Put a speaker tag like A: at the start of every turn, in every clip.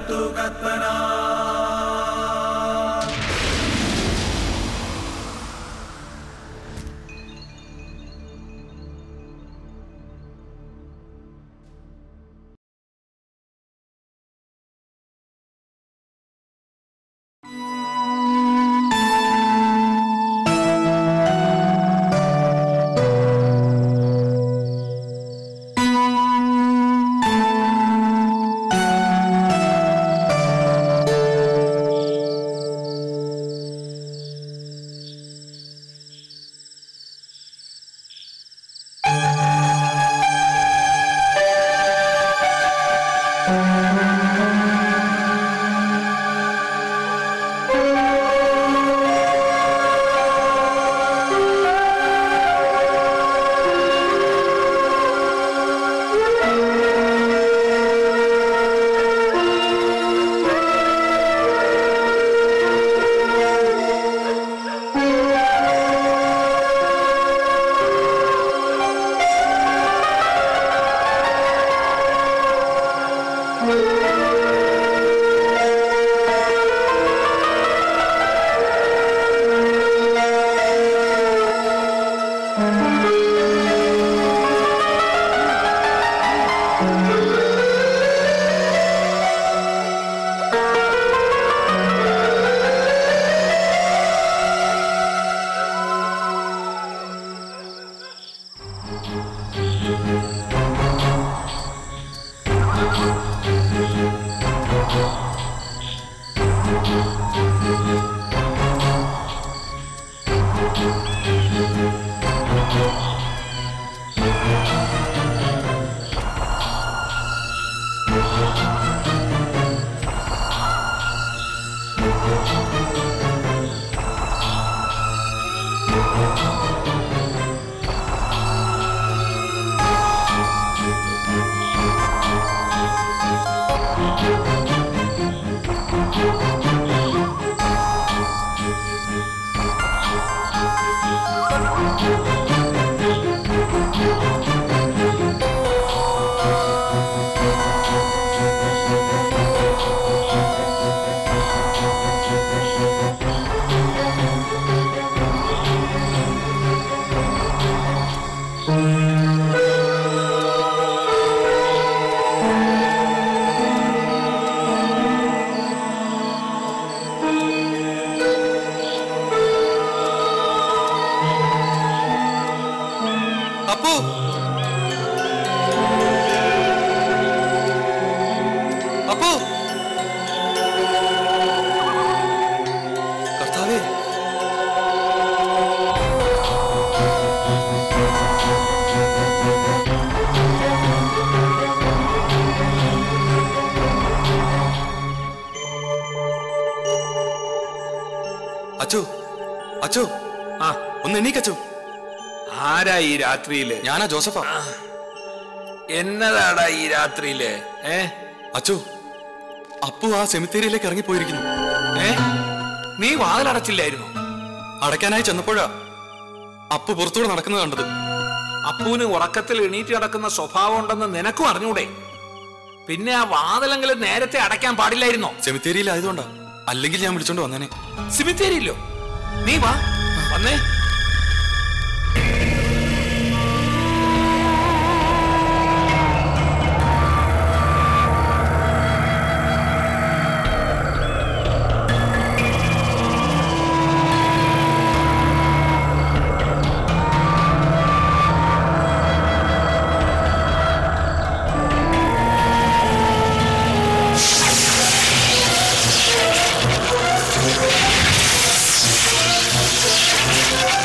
A: അപ്പു അപ്പു കർത്താവേ അച്ചു അച്ചു
B: ആ
A: ഒന്ന് എണീക്കച്ചു
B: ആരാ ഈ രാത്രിയില്
A: ഞാനാ ജോസഫാ
B: എന്നതാടാ ഈ രാത്രിയില് ഏ
A: അച്ചു അപ്പു ആ സെമിത്തേരിയിലേക്ക് ഇറങ്ങിപ്പോയിരിക്കുന്നു
B: ഏ നീ വാതിലടച്ചില്ലായിരുന്നു
A: അടയ്ക്കാനായി ചെന്നപ്പോഴാ അപ്പു പുറത്തൂടെ നടക്കുന്നത് കണ്ടത്
B: അപ്പൂന് ഉറക്കത്തിൽ എണീറ്റ് കിടക്കുന്ന സ്വഭാവം ഉണ്ടെന്ന് നിനക്കും അറിഞ്ഞൂടെ പിന്നെ ആ വാതിലെങ്കിലും നേരത്തെ അടയ്ക്കാൻ പാടില്ലായിരുന്നോ
A: സെമിത്തേരിയിലായതുകൊണ്ടാ അല്ലെങ്കിൽ ഞാൻ വിളിച്ചോണ്ട് വന്നേനെ
B: സിമിത്തേരിയില്ലോ നീ വാ വന്നേ
C: ആ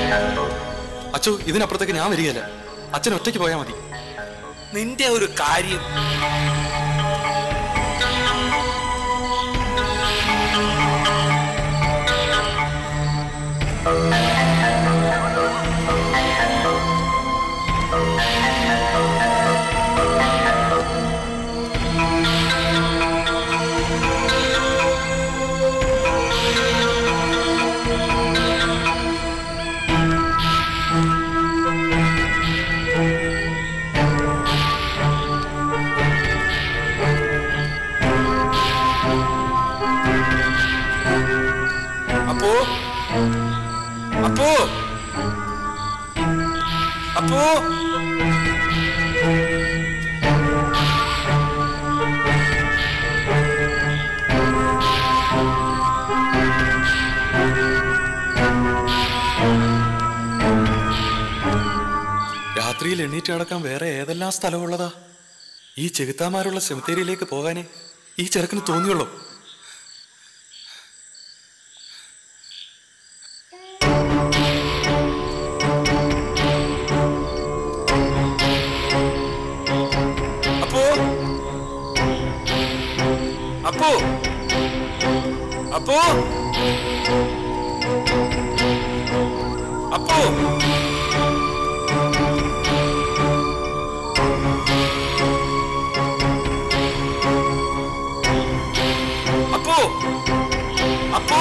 A: അച്ചു ഇതിനപ്പുറത്തേക്ക് ഞാൻ വരികയല്ല അച്ഛൻ ഒറ്റയ്ക്ക് പോയാൽ മതി
B: നിന്റെ ഒരു കാര്യം അപ്പോ അപ്പോ അപ്പോ
A: രാത്രിയിൽ എണ്ണീറ്റ് നടക്കാൻ വേറെ ഏതെല്ലാം സ്ഥലമുള്ളതാ ഈ ചെകുത്താമാരുള്ള സെമിത്തേരിയിലേക്ക് പോകാനേ ഈ ചെറുക്കിന് തോന്നിയുള്ളൂ
B: അപ്പോ അപ്പോ അപ്പോ അപ്പോ അപ്പോ അപ്പോ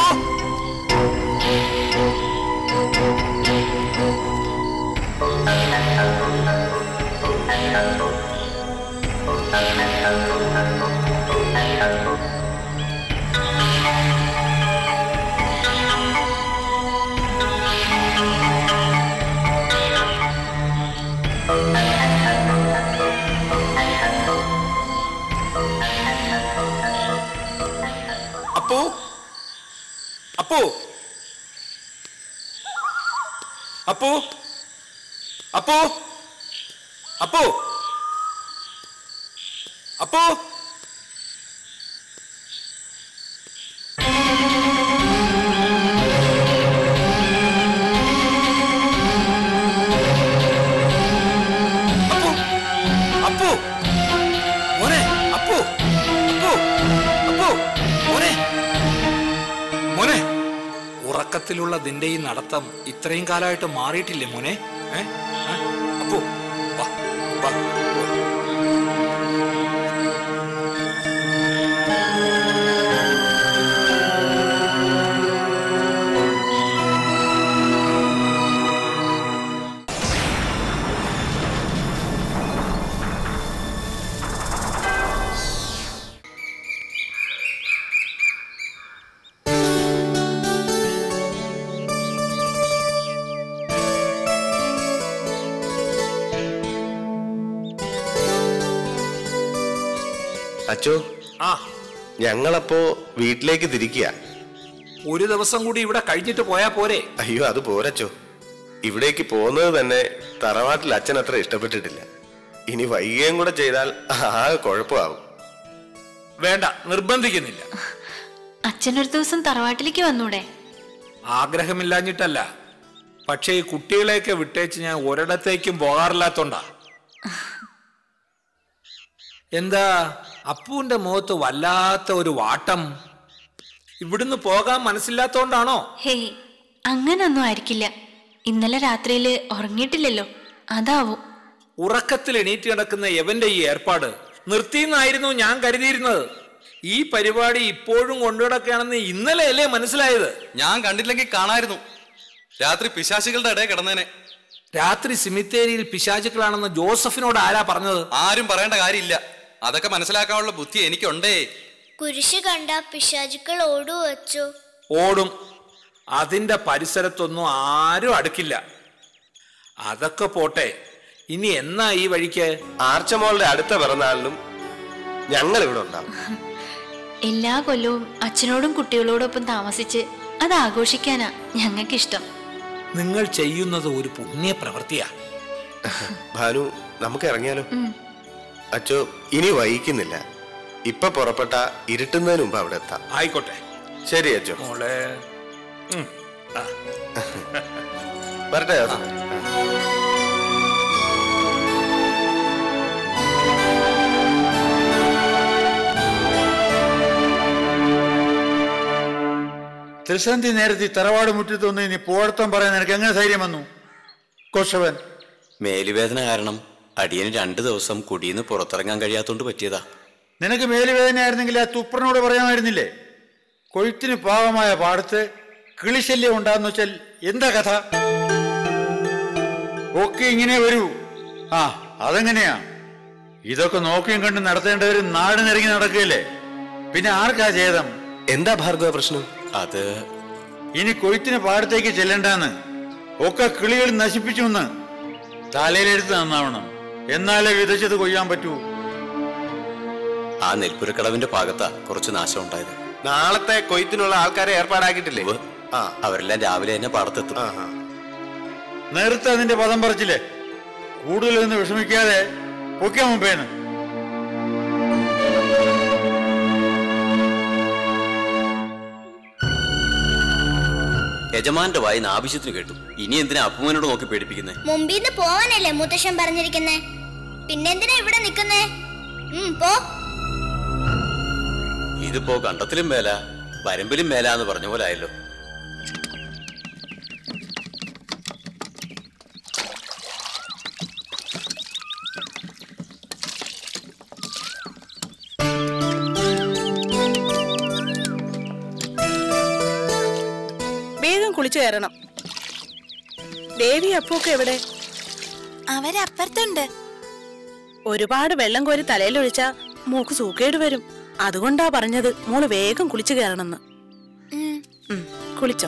B: അപ്പോ അപ്പോ അപ്പോ അപ്പോ അപ്പോ അപ്പോ അപ്പോ അപ്പോ മോനെ അപ്പോ അപ്പോ അപ്പോ മോനെ മോനെ ഉറക്കത്തിലുള്ള നിന്റെ ഈ നടത്തം ഇത്രയും കാലമായിട്ട് മാറിയിട്ടില്ലേ മോനെ ഏ ആ? അപ്പോ വാ വാ
C: അച്ചോ
B: ആ
C: ഞങ്ങളപ്പോ വീട്ടിലേക്ക് തിരിക്കുക
B: ഒരു ദിവസം കൂടി ഇവിടെ കഴിഞ്ഞിട്ട് പോയാ പോരെ
C: അയ്യോ അത് പോരച്ചോ ഇവിടേക്ക് പോകുന്നത് തന്നെ തറവാട്ടിൽ അച്ഛൻ അത്ര ഇഷ്ടപ്പെട്ടിട്ടില്ല ഇനി വൈകുകയും കൂടെ ചെയ്താൽ ആകെ കുഴപ്പമാവും
B: വേണ്ട നിർബന്ധിക്കുന്നില്ല
D: അച്ഛനൊരു ദിവസം തറവാട്ടിലേക്ക് വന്നൂടെ
B: ആഗ്രഹമില്ലാഞ്ഞിട്ടല്ല പക്ഷേ ഈ കുട്ടികളെയൊക്കെ വിട്ടേച്ച് ഞാൻ ഒരിടത്തേക്കും പോകാറില്ലാത്തോണ്ടാ എന്താ അപ്പുവിന്റെ മുഖത്ത് വല്ലാത്ത ഒരു വാട്ടം ഇവിടുന്ന് പോകാൻ മനസ്സില്ലാത്തോണ്ടാണോ
D: ഹേയ് അങ്ങനൊന്നും ആയിരിക്കില്ല ഇന്നലെ രാത്രിയില് ഉറങ്ങിയിട്ടില്ലല്ലോ അതാവും
B: ഉറക്കത്തിൽ എണീറ്റ് കിടക്കുന്ന എവന്റെ ഈ ഏർപ്പാട് നിർത്തിയെന്നായിരുന്നു ഞാൻ കരുതിയിരുന്നത് ഈ പരിപാടി ഇപ്പോഴും കൊണ്ടുകിടക്കുകയാണെന്ന് ഇന്നലെയല്ലേ മനസ്സിലായത്
A: ഞാൻ കണ്ടില്ലെങ്കിൽ കാണായിരുന്നു രാത്രി പിശാചികളുടെ ഇടയിൽ കിടന്നേനെ
B: രാത്രി സിമിത്തേരിയിൽ പിശാചുക്കളാണെന്ന് ജോസഫിനോട് ആരാ പറഞ്ഞത്
A: ആരും പറയേണ്ട കാര്യമില്ല അതൊക്കെ മനസ്സിലാക്കാനുള്ള ബുദ്ധി എനിക്കുണ്ടേ
E: കുരിശ് കണ്ട പിശാചുക്കൾ ഓടു വച്ചു
B: ഓടും അതിന്റെ പരിസരത്തൊന്നും ആരും അടുക്കില്ല അതൊക്കെ പോട്ടെ ഇനി എന്നാ ഈ വഴിക്ക്
C: ആർച്ചമോളുടെ അടുത്ത പിറന്നാളിനും ഞങ്ങൾ ഇവിടെ ഉണ്ടാവും
D: എല്ലാ കൊല്ലവും അച്ഛനോടും കുട്ടികളോടൊപ്പം താമസിച്ച് അത് ആഘോഷിക്കാനാ ഞങ്ങൾക്കിഷ്ടം
B: നിങ്ങൾ ചെയ്യുന്നത് ഒരു പുണ്യ പ്രവൃത്തിയാ
C: ഭാനു നമുക്ക് ഇറങ്ങിയാലോ അച്ചോ ഇനി വൈകുന്നില്ല ഇപ്പൊ പുറപ്പെട്ട ഇരുട്ടുന്നതിന് മുമ്പ് അവിടെ എത്താം
B: ആയിക്കോട്ടെ
C: ശരി അച്ചോ
B: മോളെ ഉം. ആ,
C: വരട്ടെ ദാസ
F: ത്രിസന്ധി നേരത്തെ തറവാട് മുറ്റത്തൊന്ന് ഇനി പോഴത്തം പറയാൻ നിനക്ക് എങ്ങനെ ധൈര്യം വന്നു കൊശവൻ
G: മേലുവേദന കാരണം അടിയന് രണ്ടു ദിവസം കുടിയിന്ന് പുറത്തിറങ്ങാൻ കഴിയാത്തോണ്ട് പറ്റിയതാ
F: നിനക്ക് മേലുവേദനയായിരുന്നെങ്കിൽ ആ തുപ്പറിനോട് പറയാമായിരുന്നില്ലേ കൊഴുത്തിന് പാവമായ പാടത്ത് കിളിശല്യം ഉണ്ടാന്ന് വെച്ചാൽ എന്താ കഥ ഒക്കെ ഇങ്ങനെ വരൂ ആ അതെങ്ങനെയാ ഇതൊക്കെ നോക്കിയും കണ്ട് നടത്തേണ്ടവര് നാട് നിറങ്ങി നടക്കുകയല്ലേ പിന്നെ ആർക്കാ ഛേദം
C: എന്താ ഭാർഗവ പ്രശ്നം
G: അത്
F: ഇനി കൊയ്ത്തിന് പാടത്തേക്ക് ചെല്ലണ്ടെന്ന് ഒക്കെ കിളികൾ നശിപ്പിച്ചു എന്ന് തലയിലെടുത്ത് നന്നാവണം എന്നാലേ വിതച്ചത് കൊയ്യാൻ പറ്റൂ
G: ആ നെൽപ്പുരക്കടവിന്റെ ഭാഗത്താ കുറച്ച് നാശം ഉണ്ടായത്
C: നാളത്തെ കൊയ്ത്തിനുള്ള ആൾക്കാരെ ഏർപ്പാടാക്കിയിട്ടില്ലേ
G: ഉവ്വ്.
C: ആ
G: അവരെല്ലാം രാവിലെ തന്നെ പാടത്തെത്തും
C: ആ ആ.
F: നേരത്തെ അതിന്റെ പദം പറിച്ചില്ലേ കൂടുതലൊന്നും വിഷമിക്കാതെ പൊയ്ക്കാൻ മുമ്പേന്ന്
G: യജമാന്റെ വായിന്ന് ആവശ്യത്തിന് കേട്ടു ഇനി എന്തിനാ അപ്പുമനോട് നോക്കി പേടിപ്പിക്കുന്നേ
E: മുമ്പിന്ന് പോവാനല്ലേ മുത്തശ്ശൻ പറഞ്ഞിരിക്കുന്നേ പിന്നെന്തിനാ ഇവിടെ നിക്കുന്നേ ഉം പോ
G: ഇതിപ്പോ കണ്ടത്തിലും മേല വരമ്പിലും മേല എന്ന് പറഞ്ഞ പോലെ ആയല്ലോ
H: വേഗം കുളിച്ചു കയറണം ദേവി അപ്പൊക്കെ എവിടെ
I: അവരപ്പുറത്തുണ്ട്
H: ഒരുപാട് വെള്ളം കോരി തലയിലൊഴിച്ചാ മൂക്ക് സൂക്കേട് വരും അതുകൊണ്ടാ പറഞ്ഞത് മോള് വേഗം കുളിച്ചു കയറണമെന്ന്
I: ഉം.
H: ഉം, കുളിച്ചോ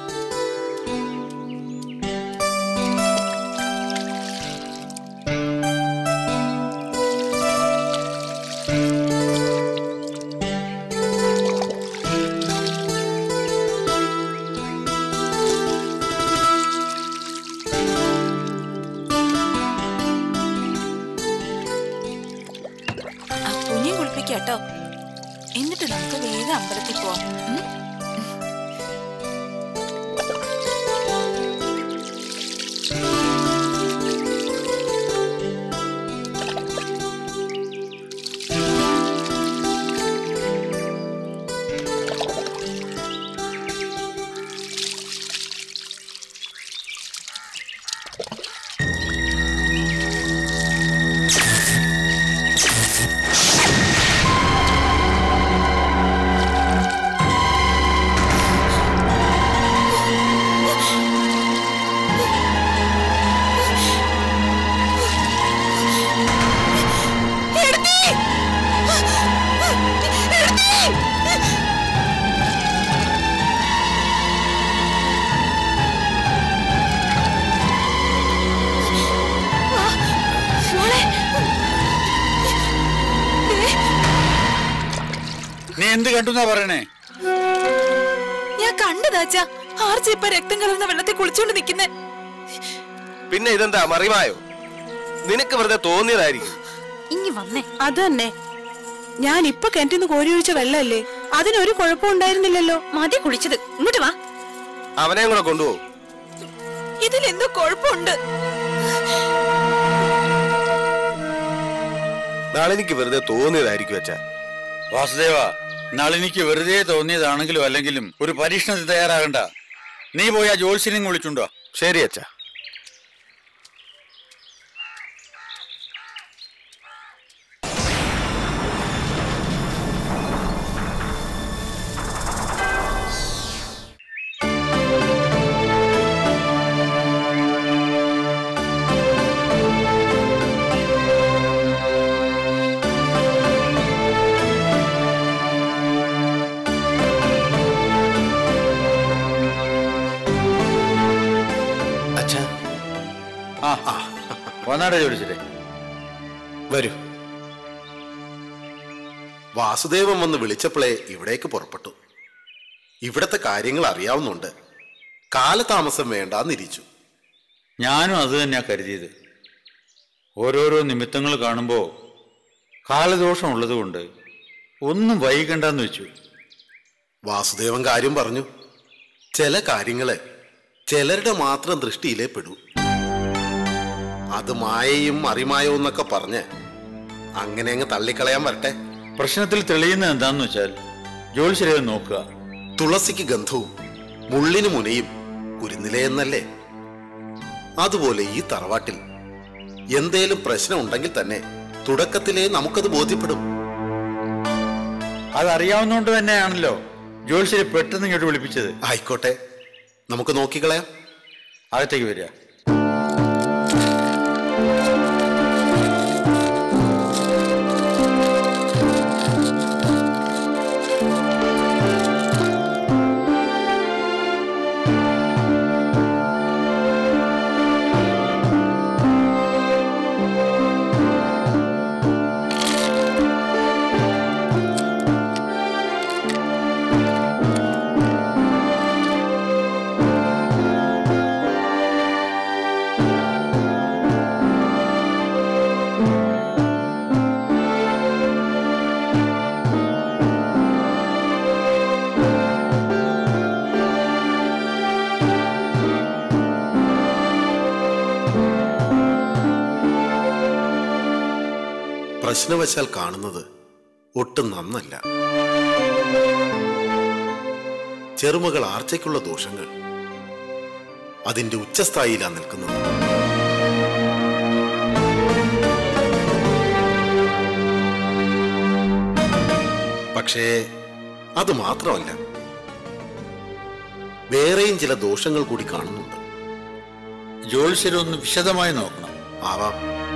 I: അപ്പൂനെയും കുളിപ്പിക്കാട്ടോ എന്നിട്ട് നമുക്ക് വേഗം അമ്പലത്തിൽ പോവാം ഉം?
F: നീ എന്ത് കണ്ടുന്നാ പറയണേ
I: ഞാൻ കണ്ടതാച്ചാ ആർച്ചി ഇപ്പൊ രക്തം കലർന്ന വെള്ളത്തിൽ കുളിച്ചോണ്ട് നിക്കുന്നേ
C: പിന്നെ ഇതെന്താ മറിമായോ നിനക്ക് വെറുതെ തോന്നിയതായിരിക്കും
I: ഇനി വന്നേ
H: അത് തന്നെ ഞാൻ ഇപ്പൊ കിണറ്റിന്ന് കോരി ഒഴിച്ച വെള്ളമല്ലേ അതിനൊരു കുഴപ്പം ഉണ്ടായിരുന്നില്ലല്ലോ
I: മതി കുളിച്ചത് ഇങ്ങോട്ട് വാ
C: അവനെയും കൂടെ കൊണ്ടുപോകും
I: ഇതിലെന്തോ കുഴപ്പമുണ്ട്
C: നാളെനിക്ക് വെറുതെ തോന്നിയതായിരിക്കും അച്ഛാ
F: വാസുദേവ നളിനിക്ക് വെറുതെ തോന്നിയതാണെങ്കിലും അല്ലെങ്കിലും ഒരു പരീക്ഷണത്തിന് തയ്യാറാകണ്ട നീ പോയി ആ ജോത്സ്യനെയും വിളിച്ചുണ്ടോ
C: ശരി അച്ഛാ അച്ഛാ
F: ആ വന്നാടെ ജോലിച്ചിട്ടേ
C: വരൂ
J: വാസുദേവൻ വന്ന് വിളിച്ചപ്പോഴേ ഇവിടേക്ക് പുറപ്പെട്ടു ഇവിടത്തെ കാര്യങ്ങൾ അറിയാവുന്നുണ്ട് കാലതാമസം വേണ്ടാന്നിരിച്ചു
F: ഞാനും അത് തന്നെയാ കരുതിയത് ഓരോരോ നിമിത്തങ്ങൾ കാണുമ്പോൾ കാലദോഷം ഉള്ളതുകൊണ്ട് ഒന്നും വൈകണ്ടെന്ന് വെച്ചു
J: വാസുദേവൻ കാര്യം പറഞ്ഞു ചില കാര്യങ്ങള് ചിലരുടെ മാത്രം ദൃഷ്ടിയിലേ പെടൂ അത് മായയും അറിമായവും എന്നൊക്കെ പറഞ്ഞ് അങ്ങനെ അങ്ങ് തള്ളിക്കളയാൻ വരട്ടെ
F: പ്രശ്നത്തിൽ തെളിയുന്നത് എന്താന്ന് വെച്ചാൽ ജ്യോത്സ്യരെ നോക്കുക
J: തുളസിക്ക് ഗന്ധവും മുള്ളിന് മുനയും കുരുന്നിലയെന്നല്ലേ അതുപോലെ ഈ തറവാട്ടിൽ എന്തേലും പ്രശ്നം ഉണ്ടെങ്കിൽ തന്നെ തുടക്കത്തിലേ നമുക്കത് ബോധ്യപ്പെടും
F: അതറിയാവുന്നതുകൊണ്ട് തന്നെയാണല്ലോ ജ്യോത്സ്യരെ പെട്ടെന്ന് ഇങ്ങോട്ട് വിളിപ്പിച്ചത്
J: ആയിക്കോട്ടെ നമുക്ക് നോക്കിക്കളയാം
F: അകത്തേക്ക് വരിക
J: പ്രശ്നവശാൽ കാണുന്നത് ഒട്ടും നന്നല്ല ചെറുമകൾ ആർച്ചയ്ക്കുള്ള ദോഷങ്ങൾ അതിന്റെ ഉച്ചസ്ഥായിലാ നിൽക്കുന്നത് പക്ഷേ അത് മാത്രമല്ല വേറെയും ചില ദോഷങ്ങൾ കൂടി കാണുന്നുണ്ട്
F: ജ്യോത്സ്യരെ ഒന്ന് വിശദമായി നോക്കണം
J: ആവാം